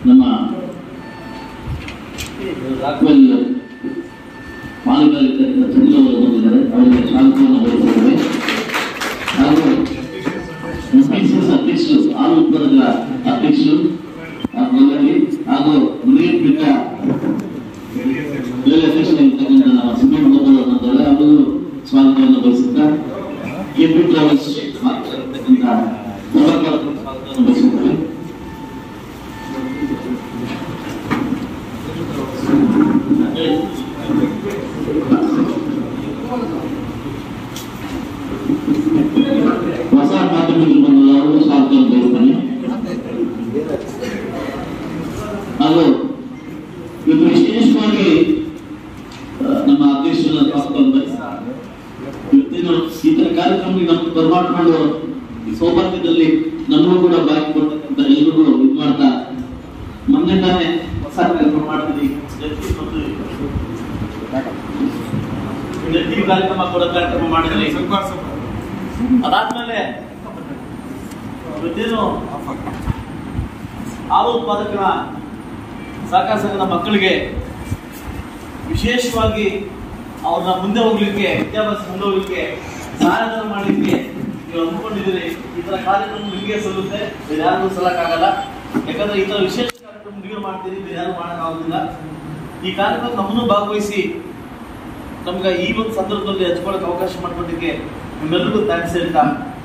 ನಮ್ಮ ರಾಘವೇಲ್ ಪಾಲ್ಗೊಳ್ಳಿರ್ತಕ್ಕಂಥ ಚಂದ್ರ ಅವರು ಬಂದಿದ್ದಾರೆ ಅವರಿಗೆ ಸ್ವಾಗತವನ್ನು ಬಯಸಿದ್ದೇವೆ ಹಾಗೂ ಎಂಪಿಸಿಎಸ್ ಅಧ್ಯಕ್ಷರು ಹಾಲು ಉತ್ಪಾದಕರ ಅಧ್ಯಕ್ಷರು ಹಾಗೂ ಅದರಲ್ಲಿ ಹಾಗೂ ಮುರಿಯಪೀಠ ಜಿಲ್ಲೆ ಅಧ್ಯಕ್ಷರಾಗಿರ್ತಕ್ಕಂಥ ನಮ್ಮ ಸಿಮೆಂಟ್ ಗೋಪಾಲ್ ಅನ್ನೋದಲ್ಲ ಅವರು ಸ್ವಾಗತವನ್ನು ಬಯಸುತ್ತಾ ಕೆಪಿ ಟ್ರಾವೆಲ್ಸ್ ಮಾತನಾಡಿರ್ತಕ್ಕಂಥ ಪ್ರಭಾಕರ್ ಸ್ವಾಗತವನ್ನು ಬಯಸುತ್ತೇವೆ ಹೊಸ ಮಾಧ್ಯಮದಲ್ಲಿ ಬಂದವರು ಸ್ವಾಗತವನ್ನು ಬಯಸ್ತಾನೆ ಹಾಗೂ ಇವತ್ತು ವಿಶೇಷವಾಗಿ ಆ, ನಮ್ಮ ಅಧ್ಯಕ್ಷರ ಸ್ವಾಗತವನ್ನು ಬಯಸ್ತಾ ಇವತ್ತಿನ ಈ ತರ ಕಾರ್ಯಕ್ರಮಕ್ಕೆ ನಮ್ಗೆ ಬರ್ಮಾಡ್ಕೊಂಡು ಈ ಸೌಭಾಗ್ಯದಲ್ಲಿ ನಮಗೂ ಕೂಡ ಭಾಗಿ ಕೊಡ್ತಕ್ಕಂಥ ಎಲ್ರಿಗೂ ಇದು ಮಾಡ್ತಾ ಮೊನ್ನೆ ತಾನೇ ಹೊಸ ಕಾರ್ಯಕ್ರಮ ಮಾಡ್ತೀವಿ ಜಡ್ಜಿ ಮತ್ತು ಜಡ್ಜಿ ಕಾರ್ಯಕ್ರಮ ಕೊಡೋ ಕಾರ್ಯಕ್ರಮ ಮಾಡಿದ್ರಿ ಅದಾದ್ಮೇಲೆ ಇವತ್ತೇನು ಹಾಲು ಉತ್ಪಾದಕರ ಸಹಕಾರ ಸಂಘದ ಮಕ್ಕಳಿಗೆ ವಿಶೇಷವಾಗಿ ಅವ್ರನ್ನ ಮುಂದೆ ಹೋಗ್ಲಿಕ್ಕೆ ವಿದ್ಯಾಭ್ಯಾಸ ಮುಂದೆ ಹೋಗ್ಲಿಕ್ಕೆ ಸಹಾಯಧನ ಮಾಡಲಿಕ್ಕೆ ನೀವು ಅಂದ್ಕೊಂಡಿದ್ದೀರಿ ಈ ತರ ಕಾರ್ಯಕ್ರಮ ನಿಮಗೆ ಸಲ್ಲುತ್ತೆ ಬೇರೆ ಯಾರಿಗೂ ಸಲ್ಲಕ್ಕಾಗಲ್ಲ ಯಾಕಂದ್ರೆ ಈ ತರ ವಿಶೇಷ ಕಾರ್ಯಕ್ರಮ ನೀವು ಮಾಡ್ತೀರಿ ಬೇರೆ ಯಾರು ಮಾಡೋಕ್ಕಾಗೋದಿಲ್ಲ ಈ ಕಾರ್ಯಕ್ರಮ ನಮ್ಮನ್ನು ಭಾಗವಹಿಸಿ ನಮ್ಗೆ ಈ ಒಂದು ಸಂದರ್ಭದಲ್ಲಿ ಹಚ್ಕೊಳ್ಳೋಕೆ ಅವಕಾಶ ಮಾಡ್ಕೊಟ್ಟಿಕ್ಕೆ ನಿಮ್ಮೆಲ್ಲರಿಗೂ ಥ್ಯಾಂಕ್ಸ್ ಹೇಳ್ತಾ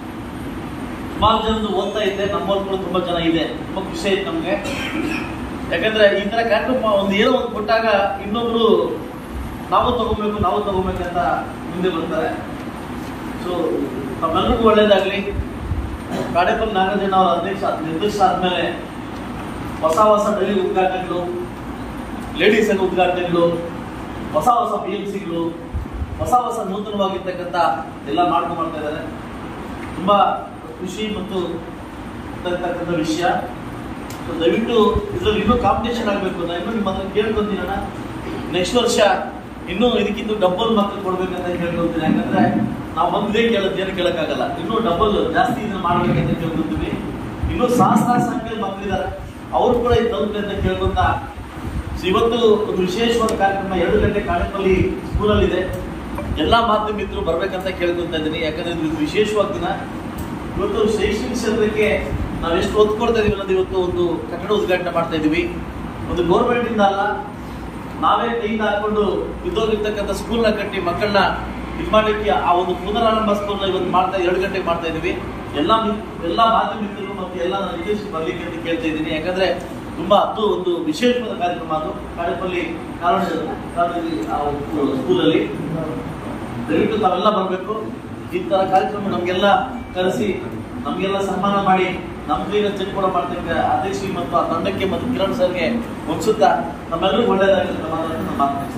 ಸುಮಾರು ಜನದ್ದು ಓದ್ತಾ ಇದ್ದೆ ನಮ್ಮವ್ರು ಕೂಡ ತುಂಬಾ ಜನ ಇದೆ ತುಂಬಾ ಖುಷಿ ಆಯ್ತು ನಮ್ಗೆ ಯಾಕಂದ್ರೆ ಈ ತರ ಕಾರ್ಯಕ್ರಮ ಒಂದು ಏನೋ ಒಂದು ಕೊಟ್ಟಾಗ ಇನ್ನೊಬ್ರು ನಾವು ತಗೋಬೇಕು ನಾವು ತಗೋಬೇಕಂತ ಮುಂದೆ ಬರ್ತಾರೆ ಸೊ ತಮ್ಮೆಲ್ಲರಿಗೂ ಒಳ್ಳೇದಾಗ್ಲಿ ಕಾಡೇಪಲ್ಲಿ ನಾಗರಾಜಣ್ಣ ಅವರ ಅಧ್ಯಕ್ಷ ನಿರ್ದೇಶ ಆದ್ಮೇಲೆ ಹೊಸ ಹೊಸ ಡೈಲಿ ಉದ್ಘಾಟನೆಗಳು ಲೇಡೀಸ್ ಸಂಘ ಉದ್ಘಾಟನೆಗಳು ಹೊಸ ಹೊಸ ಬಿ ಎಂ ಸಿಗಳು ಹೊಸ ಹೊಸ ನೂತನವಾಗಿರ್ತಕ್ಕಂಥ ಎಲ್ಲ ಮಾಡ್ಕೊಂಡು ಬರ್ತಾ ಇದ್ದಾರೆ ತುಂಬಾ ಖುಷಿ ಮತ್ತು ಇರ್ತಕ್ಕಂಥ ವಿಷಯ ಸೊ ದಯವಿಟ್ಟು ಇದರಲ್ಲಿ ಇನ್ನೂ ಕಾಂಪಿಟೇಷನ್ ಆಗಬೇಕು ನಾನು ಇನ್ನೂ ನಿಮ್ಮ ಹತ್ರ ಕೇಳ್ಕೊಂತೀನಣ್ಣ ನೆಕ್ಸ್ಟ್ ವರ್ಷ ಇನ್ನೂ ಇದಕ್ಕಿಂತ ಡಬಲ್ ಮಕ್ಕಳು ಕೊಡ್ಬೇಕಂತ ಕೇಳ್ಕೊಂತೀನಿ ಯಾಕಂದ್ರೆ ನಾವು ಒಂದೇ ಕೇಳೋದು ಏನು ಕೇಳಕ್ಕಾಗಲ್ಲ ಇನ್ನೂ ಡಬಲ್ ಜಾಸ್ತಿ ಇದನ್ನ ಮಾಡ್ಬೇಕಂತ ಕೇಳ್ಕೊಂತೀವಿ ಇನ್ನೂ ಸಹಸ್ರ ಸಂಖ್ಯೆಯಲ್ಲಿ ಮಕ್ಕಳಿದ್ದಾರೆ ಅವ್ರು ಕೂಡ ಇದು ತಲುಪಲಿ ಅಂತ ಕೇಳ್ಕೊಂತ ಸೊ ಇವತ್ತು ಒಂದು ವಿಶೇಷವಾದ ಕಾರ್ಯಕ್ರಮ ಎರಡು ಗಂಟೆ ಕಾಲೇಜಲ್ಲಿ ಸ್ಕೂಲಲ್ಲಿ ಇದೆ ಎಲ್ಲಾ ಮಾಧ್ಯಮ ಮಿತ್ರರು ಬರ್ಬೇಕಂತ ಕೇಳ್ಕೊಂತ ಇದ್ದೀನಿ ಯಾಕಂದ್ರೆ ಇದು ವಿಶೇಷವಾದ ದಿನ ಇವತ್ತು ಶೈಕ್ಷಣಿಕ ಕ್ಷೇತ್ರಕ್ಕೆ ನಾವು ಎಷ್ಟು ಒತ್ತು ಕೊಡ್ತಾ ಇದೀವಿ ಅನ್ನೋದು ಇವತ್ತು ಒಂದು ಕಟ್ಟಡ ಉದ್ಘಾಟನೆ ಮಾಡ್ತಾ ಇದೀವಿ ಒಂದು ಗೌರ್ಮೆಂಟ್ ಇಂದ ಅಲ್ಲ ನಾವೇ ಕೈಯಿಂದ ಹಾಕೊಂಡು ಬಿದ್ದೋಗಿರ್ತಕ್ಕಂಥ ಸ್ಕೂಲ್ನ ಕಟ್ಟಿ ಮಕ್ಕಳನ್ನ ಇದು ಮಾಡ್ಲಿಕ್ಕೆ ಆ ಒಂದು ಪುನರಾರಂಭ ಸ್ಕೂಲ್ನ ಇವತ್ತು ಮಾಡ್ತಾ ಎರಡು ಗಂಟೆಗೆ ಮಾಡ್ತಾ ಇದೀವಿ ಎಲ್ಲ ಮಿ- ಎಲ್ಲ ಮಾಧ್ಯಮ ಮಿತ್ರರು ಮತ್ತು ಎಲ್ಲ ನನ್ನ ವಿದೇಶಿ ಬರ್ಲಿಕ್ಕೆ ಅಂತ ಕೇಳ್ತಾ ಇದ್ದೀನಿ ಯಾಕಂದ್ರೆ ತುಂಬಾ ಅದು ಒಂದು ವಿಶೇಷವಾದ ಕಾರ್ಯಕ್ರಮ ಅದು ಕಾಡೇಪಲ್ಲಿ ಕಾಲೋನಿ ಕಾಲೋನಿ ಆ ಒಂದು ಸ್ಕೂಲಲ್ಲಿ ದಯವಿಟ್ಟು ತಾವೆಲ್ಲ ಬರಬೇಕು ಈ ತರ ಕಾರ್ಯಕ್ರಮ ನಮ್ಗೆಲ್ಲ ಕರೆಸಿ ನಮ್ಗೆಲ್ಲ ಸನ್ಮಾನ ಮಾಡಿ ನಮ್ಗೀಗ ಚೆಕ್ ಕೂಡ ಮಾಡ್ತಕ್ಕ ಅಧ್ಯಕ್ಷರಿಗೆ ಮತ್ತು ಆ ತಂಡಕ್ಕೆ ಮತ್ತು ಕಿರಣ್ ಸರ್ಗೆ ಮುಗಿಸುತ್ತಾ ನಮ್ಮೆಲ್ಲರಿಗೂ ಒಳ್ಳೆಯದಾಗಲಿ ಅಂತ ಮಾತನ್ನು ನಾನು ಮಾತನಾಡ್ತೀನಿ